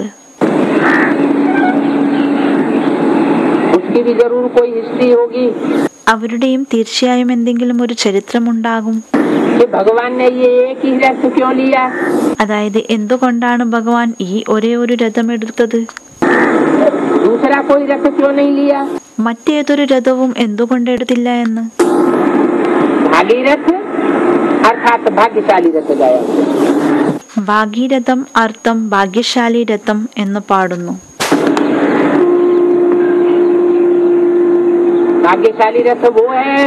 उसकी भी जरूर कोई हिस्ट्री होगी അവരുടെയും തീർച്ചയായും എന്തെങ്കിലും ഒരു ചരിത്രമുണ്ടാകും कि भगवान ने ये एक ही रथ क्यों लिया അതായത് എന്തുകൊണ്ടാണ് ഭഗവാൻ ഈ ഒരേ ഒരു രഥം എടുത്തത് दूसरा कोई रथ क्यों नहीं लिया മറ്റേതൊരു രഥവും എന്തുകൊണ്ട് എടുത്തില്ല എന്ന് भागीरथ अर्थात भाग्यशाली रथ गया ഭാഗീരഥം അർത്ഥം ഭാഗ്യശാലി രഥം എന്ന് പാടുന്നു भाग्यशाली रथ वो है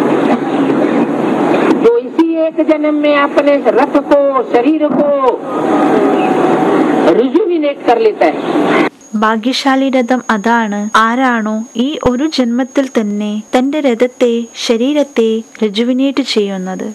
जो इसी एक जन्म में अपने रथ को शरीर को रिजुविनेट कर लेता है ഭാഗ്യശാലി രഥം അതാണ് ആരാണോ ഈ ഒരു ജന്മത്തിൽ തന്നെ തന്റെ രഥത്തെ ശരീരത്തെ രജുവിനേറ്റ് ചെയ്യുന്നത്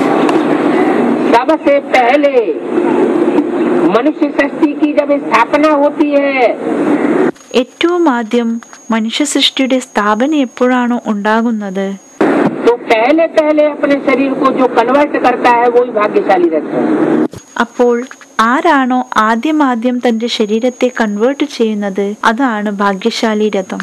सबसे पहले मनुष्य सृष्टि की जब स्थापना होती है ഏറ്റവും ആദ്യം മനുഷ്യ സൃഷ്ടിയുടെ സ്ഥാപന എപ്പോഴാണോ ഉണ്ടാകുന്നത് तो पहले पहले अपने शरीर को जो कन्वर्ट करता है वही भाग्यशाली रहता है അപ്പോൾ ആരാണോ ആദ്യം ആദ്യം തന്റെ ശരീരത്തെ കൺവേർട്ട് ചെയ്യുന്നത് അതാണ് ഭാഗ്യശാലി രഥം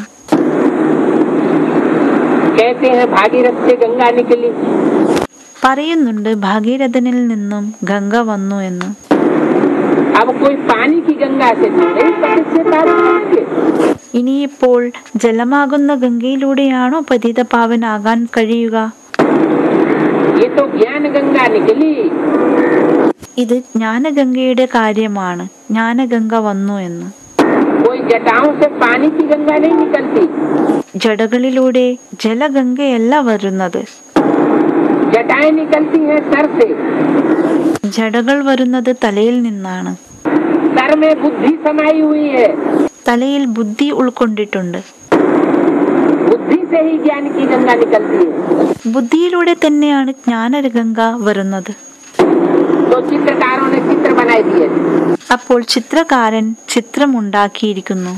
कहते हैं भागीरथ से गंगा निकली പറയുന്നുണ്ട് ഭാഗീരഥനിൽ നിന്നും ഗംഗ വന്നു എന്ന് अब कोई पानी की गंगा से थोड़े ही पतित से पार करेंगे ഇനിയിപ്പോൾ ജലമാകുന്ന ഗംഗയിലൂടെയാണോ പതിത പാവനാകാൻ കഴിയുക ये तो ज्ञान गंगा निकली ഇത് ജ്ഞാനഗംഗയുടെ കാര്യമാണ് ജ്ഞാനഗംഗ വന്നു എന്ന് कोई जटाओं से पानी की गंगा नहीं निकलती ജടകളിലൂടെ ജലഗംഗയല്ല വരുന്നത് जटाएं निकलती हैं सर से ജടകൾ വരുന്നത് തലയിൽ നിന്നാണ് सर में बुद्धि समाई हुई है തലയിൽ ബുദ്ധി ഉൾക്കൊണ്ടിട്ടുണ്ട് बुद्धि से ही ज्ञान की गंगा निकलती है ബുദ്ധിയിലൂടെ തന്നെയാണ് ജ്ഞാനഗംഗ വരുന്നത് तो चित्रकारों ने चित्र बनाए दिए അപ്പോൾ ചിത്രകാരൻ ചിത്രമുണ്ടാക്കിയിരിക്കുന്നു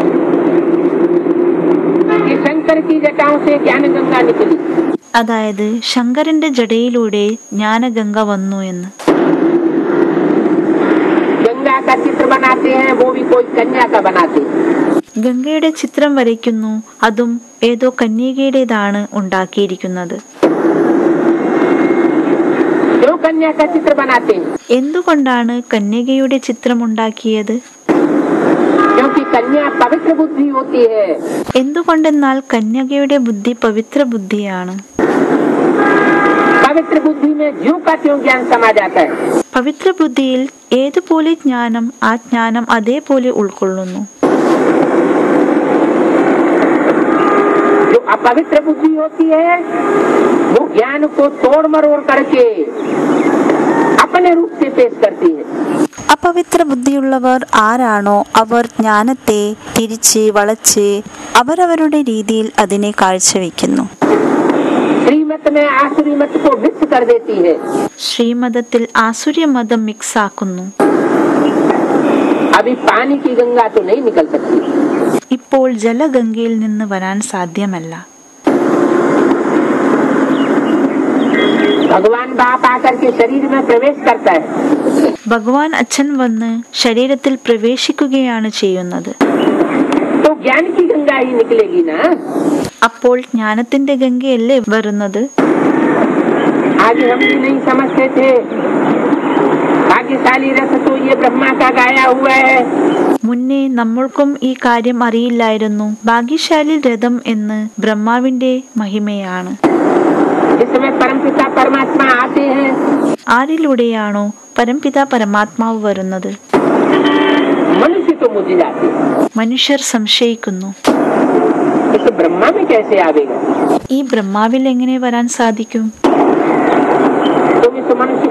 कि शंकर की जटाओं से ज्ञान गंगा निकली അതായത് ശങ്കരന്റെ ജടയിലൂടെ ജ്ഞാനഗംഗ വന്നു എന്ന് गंगा का चित्र बनाते हैं वो भी कोई कन्या का बनाते हैं ഗംഗയുടെ ചിത്രം വരയ്ക്കുന്നു അതും ഏതോ കന്യകയുടേതാണ് ഉണ്ടാക്കിയിരിക്കുന്നത് क्यों कन्या का चित्र बनाते हैं എന്തുകൊണ്ടാണ് കന്യകയുടെ ചിത്രം ഉണ്ടാക്കിയത് क्योंकि कन्या पवित्र बुद्धि होती है എന്തുകൊണ്ടെന്നാൽ കന്യകയുടെ ബുദ്ധി പവിത്ര ബുദ്ധിയാണ് पवित्र बुद्धि में ज्यो का त्यों ज्ञान समा जाता है പവിത്ര ബുദ്ധിയിൽ ഏതുപോലെ ജ്ഞാനം ആ ജ്ഞാനം അതേപോലെ ഉൾക്കൊള്ളുന്നു जो अपवित्र बुद्धि होती है वो ज्ञान को तोड़ मरोड़ करके अपने रूप से पेश करती है അപവിത്ര ബുദ്ധിയുള്ളവർ ആരാണോ അവർ ജ്ഞാനത്തെ തിരിച്ച് വളച്ച് അവരവരുടെ രീതിയിൽ അതിനെ കാഴ്ചവെക്കുന്നു श्रीमत में आसुरी मत को मिक्स कर देती है ശ്രീമതത്തിൽ ആസുര്യമതം മിക്സ് ആക്കുന്നു अभी पानी की गंगा तो नहीं निकल सकती ഇപ്പോൾ ജലഗംഗയിൽ നിന്ന് വരാൻ സാധ്യമല്ല भगवान बाप आकर के शरीर में प्रवेश करता है ഭഗവാൻ അച്ഛൻ വന്ന് ശരീരത്തിൽ പ്രവേശിക്കുകയാണ് ചെയ്യുന്നത് तो ज्ञान की गंगा ही निकलेगी ना അപ്പോൾ ജ്ഞാനത്തിന്റെ ഗംഗയല്ലേ വരുന്നത് आगे हम भी नहीं समझते थे भाग्यशाली रथ तो ये ब्रह्मा का गाया हुआ है മുന്നേ നമ്മൾക്കും ഈ കാര്യം അറിയില്ലായിരുന്നു ഭാഗ്യശാലി രഥം എന്ന് ബ്രഹ്മാവിന്റെ മഹിമയാണ് जिसमें परमपिता परमात्मा आते हैं ആരിലൂടെയാണോ പരംപിത പരമാത്മാവ് വരുന്നത് मनुष्य तो मुझे जाते हैं മനുഷ്യർ സംശയിക്കുന്നു इस ब्रह्मा में कैसे आवेगा ഈ ബ്രഹ്മാവിൽ എങ്ങനെ വരാൻ സാധിക്കും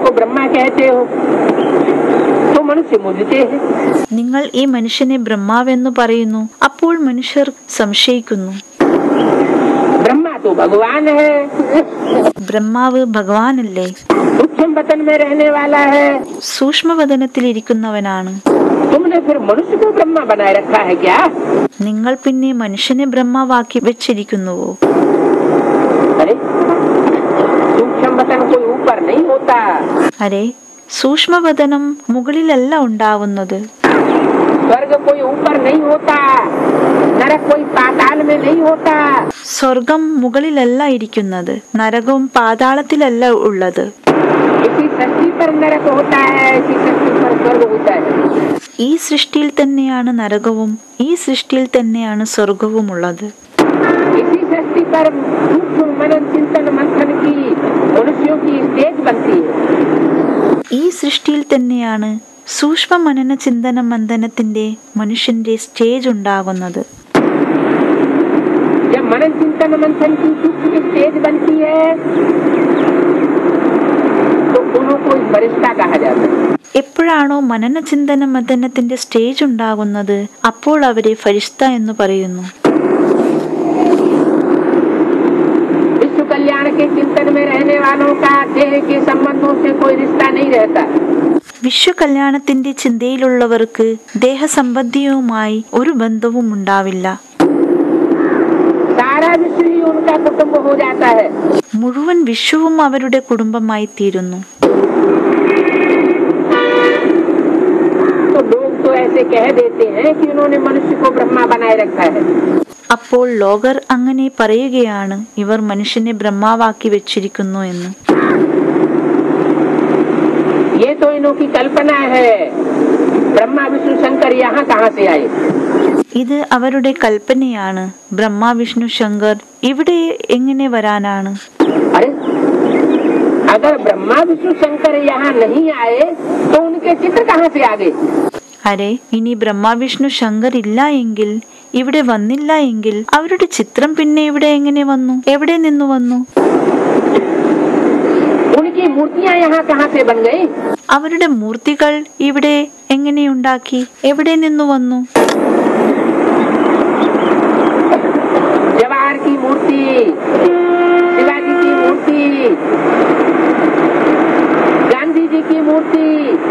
को ब्रह्मा कहते हो तो मनुष्य मुझते हैं നിങ്ങൾ ഈ മനുഷ്യനെ ബ്രഹ്മാവെന്നു പറയുന്നു അപ്പോൾ മനുഷ്യർ സംശയിക്കുന്നു ब्रह्मा तो भगवान है ബ്രഹ്മാവ് ഭഗവാനല്ലേ सूक्ष्म वतन में रहने वाला है സൂക്ഷ്മവതനത്തിലിരിക്കുന്നവനാണ് तुमने फिर मनुष्य को ब्रह्मा बनाए रखा है क्या നിങ്ങൾ പിന്നെ മനുഷ്യനെ ബ്രഹ്മാവാക്കി വെച്ചിരിക്കുന്നുവോ अरे सूक्ष्म वतन कोई ऊपर नहीं होता അരെ സൂക്ഷ്മവതനം മുകളിലല്ല ഉണ്ടാവുന്നത് स्वर्ग कोई ऊपर नहीं होता नरक कोई पाताल में नहीं होता സ്വർഗം മുകളിലല്ല ഇരിക്കുന്നത് നരകവും പാതാളത്തിലല്ല ഉള്ളത് इसी सृष्टि पर नरक होता है इसी सृष्टि पर स्वर्ग होता है ഈ സൃഷ്ടിയിൽ തന്നെയാണ് നരകവും ഈ സൃഷ്ടിയിൽ തന്നെയാണ് സ്വർഗവും ഉള്ളത് इसी सृष्टि पर सूक्ष्म मनन चिंतन मंथन की मनुष्यों की स्टेज बनती है ഈ സൃഷ്ടിയിൽ തന്നെയാണ് സൂക്ഷ്മ മനന ചിന്തന മന്ഥനത്തിന്റെ മനുഷ്യന്റെ സ്റ്റേജ് ഉണ്ടാകുന്നത് जब मनन चिंतन मंथन की सूक्ष्म स्टेज बनती है तो उनको वरिष्ठा कहा जाता है എപ്പോഴാണോ മനന ചിന്തന മന്ഥനത്തിന്റെ സ്റ്റേജ് ഉണ്ടാകുന്നത് അപ്പോൾ അവരെ ഫരിഷ്ത എന്ന് പറയുന്നു विश्व कल्याण के चिंतन में रहने वालों का देह के संबंधों से कोई रिश्ता नहीं रहता വിശ്വകല്യാണത്തിന്റെ ചിന്തയിലുള്ളവർക്ക് ദേഹസംബന്ധിയുമായി ഒരു ബന്ധവും ഉണ്ടാവില്ല सारा विश्व ही उनका कुटुंब हो जाता है മുഴുവൻ വിശ്വവും അവരുടെ കുടുംബമായി തീരുന്നു तो लोग तो ऐसे कह देते हैं कि उन्होंने मनुष्य को ब्रह्मा बनाए रखा है അപ്പോൾ ലോകർ അങ്ങനെ പറയുകയാണ് ഇവർ മനുഷ്യനെ ബ്രഹ്മാവാക്കി വെച്ചിരിക്കുന്നു എന്ന് ये तो इन्हों की कल्पना है ब्रह्मा विष्णु शंकर यहाँ कहाँ से आए ഇത് അവരുടെ കൽപ്പനയാണ് ബ്രഹ്മ വിഷ്ണു ശങ്കർ ഇവിടെ എങ്ങനെ വരാനാണ് अरे अगर ब्रह्मा विष्णु शंकर यहाँ नहीं आए तो उनके चित्र कहाँ से आ गए അരെ ഇനി ബ്രഹ്മ വിഷ്ണു ശങ്കർ ഇല്ല എങ്കിൽ ഇവിടെ വന്നില്ല എങ്കിൽ അവരുടെ ചിത്രം പിന്നെ ഇവിടെ എങ്ങനെ വന്നു എവിടെ നിന്ന് വന്നു उनकी मूर्तियाँ यहाँ कहाँ से बन गई അവരുടെ മൂർത്തികൾ ഇവിടെ എങ്ങനെയുണ്ടാക്കി എവിടെ നിന്നു വന്നു जवाहर की मूर्ति शिवाजी की मूर्ति गांधी जी की मूर्ति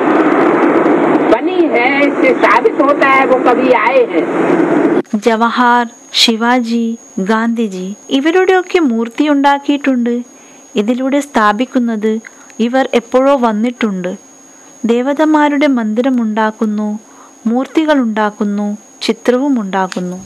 बनी है इससे साबित होता है वो कभी आए हैं ജവഹാർ ശിവാജി ഗാന്ധിജി ഇവരുടെയൊക്കെ മൂർത്തി ഉണ്ടാക്കിയിട്ടുണ്ട് ഇതിലൂടെ സ്ഥാപിക്കുന്നത് ഇവർ എപ്പോഴോ വന്നിട്ടുണ്ട് ദേവതമാരുടെ മന്ദിരം ഉണ്ടാക്കുന്നു മൂർത്തികൾ ഉണ്ടാക്കുന്നു ചിത്രവും ഉണ്ടാക്കുന്നു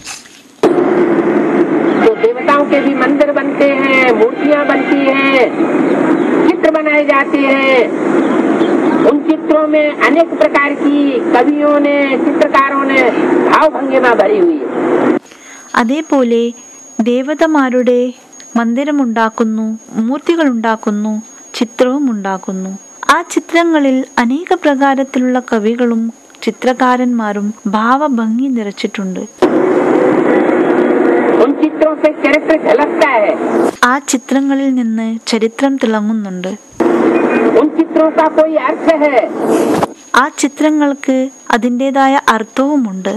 तो देवताओं के भी मंदिर बनते हैं मूर्तियाँ बनती हैं चित्र बनाए जाते हैं उन चित्रों में अनेक प्रकार की कवियों ने चित्रकारों ने भाव भंगिमा भरी हुई है അതേപോലെ ദേവതമാരുടെ മന്ദിരമുണ്ടാക്കുന്നു മൂർത്തികൾ ഉണ്ടാക്കുന്നു ചിത്രവും ഉണ്ടാക്കുന്നു ആ ചിത്രങ്ങളിൽ അനേക പ്രകാരത്തിലുള്ള കവികളും ചിത്രകാരന്മാരും ഭാവഭംഗി നിറച്ചിട്ടുണ്ട് उन चित्रों से चरित्र झलकता है ആ ചിത്രങ്ങളിൽ നിന്ന് ചരിത്രം തിളങ്ങുന്നുണ്ട് उन चित्रों का कोई अर्थ है ആ ചിത്രങ്ങൾക്ക് അതിൻ്റെതായ അർത്ഥവുമുണ്ട്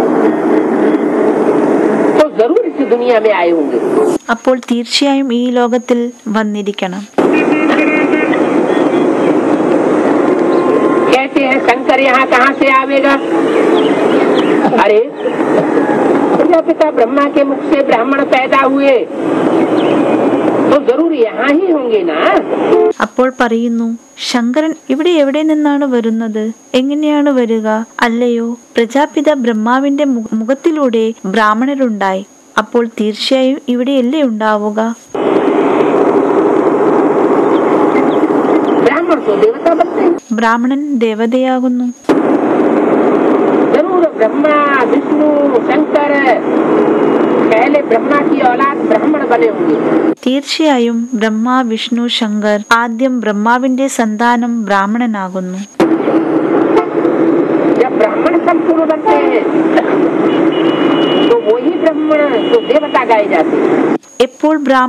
तो जरूर इस दुनिया में आए होंगे അപ്പോൾ തീർച്ചയായും ഈ ലോകത്തിൽ വന്നിരിക്കണം कहते हैं शंकर यहाँ कहाँ से आवेगा अरे प्रजापिता ब्रह्मा के मुख से ब्राह्मण पैदा हुए तो जरूर यहाँ ही होंगे ना അപ്പോൾ പറയുന്നു ശങ്കരൻ ഇവിടെ എവിടെ നിന്നാണ് വരുന്നത് എങ്ങനെയാണ് വരിക അല്ലയോ പ്രജാപിത ബ്രഹ്മാവിന്റെ മു- മുഖത്തിലൂടെ ബ്രാഹ്മണരുണ്ടായി അപ്പോൾ തീർച്ചയായും ഇവിടെയല്ലേ ഉണ്ടാവുക ब्राह्मण तो देवता बनते हैं ബ്രാഹ്മണൻ ദേവതയാകുന്നു जरूर ब्रह्मा विष्णु शंकर पहले ब्रह्मा की औलाद ब्राह्मण बने होंगे തീർച്ചയായും ബ്രഹ്മ വിഷ്ണു ശങ്കർ ആദ്യം ബ്രഹ്മാവിന്റെ സന്താനം ബ്രാഹ്മണനാകുന്നു जब ब्राह्मण संपूर्ण बनते हैं तो वही ब्राह्मण तो देवता गाए जाते हैं എപ്പോൾ ബ്രാഹ്മണ